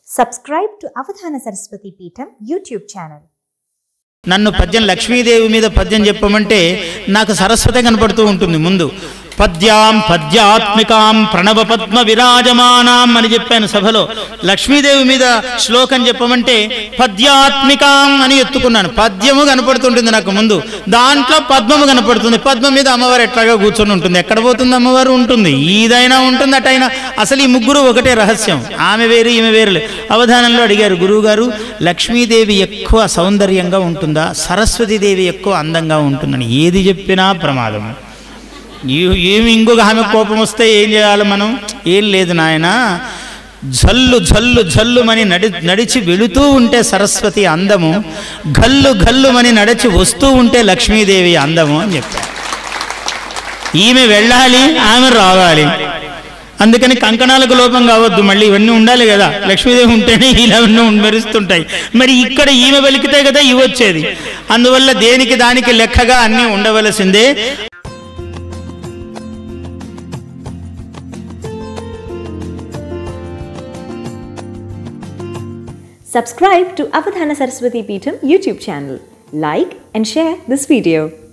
Subscribe to Avadhana Saraswati Peetham YouTube channel. నన్ను పద్యం లక్ష్మీదేవి మీద పద్యం చెప్పమంటే నాకు సరస్వతి కనపడుతూ ఉంటుంది ముందు పద్యాం పద్యాత్మికాం ప్రణవ పద్మ విరాజమానాం అని చెప్పాను సభలో లక్ష్మీదేవి మీద శ్లోకం చెప్పమంటే పద్యాత్మికాం అని ఎత్తుకున్నాను పద్యము కనపడుతుంటుంది నాకు ముందు దాంట్లో పద్మము కనపడుతుంది పద్మం మీద అమ్మవారు ఎట్లాగా కూర్చొని ఉంటుంది ఎక్కడ పోతుంది అమ్మవారు ఉంటుంది ఈదైనా ఉంటుంది అటైనా అసలు ఈ ముగ్గురు ఒకటే రహస్యం ఆమె వేరు ఈమె వేరు అవధానంలో అడిగారు గురువుగారు లక్ష్మీదేవి ఎక్కువ సౌందర్యంగా ఉంటుందా సరస్వతీదేవి ఎక్కువ అందంగా ఉంటుందని ఏది చెప్పినా ప్రమాదం ఏ- ఏమి ఇంకొక ఆమె కోపం వస్తే ఏం చేయాలి మనం ఏం లేదు నాయన జల్లు జల్లు జల్లుమని నడి నడిచి వెళుతూ ఉంటే సరస్వతి అందము గల్లు గల్లుమని నడిచి వస్తూ ఉంటే లక్ష్మీదేవి అందము అని చెప్పారు ఈమె వెళ్ళాలి ఆమె రావాలి అందుకని కంకణాలకు లోపం కావద్దు మళ్ళీ ఇవన్నీ ఉండాలి కదా లక్ష్మీదేవి ఉంటేనే ఇలావన్నీ మెరుస్తుంటాయి మరి ఇక్కడ ఈమె వెలికితే కదా ఇవి వచ్చేది అందువల్ల దేనికి దానికి లెక్కగా అన్నీ ఉండవలసిందే Subscribe to Avadhana Saraswati Peetham YouTube channel. Like and share this video.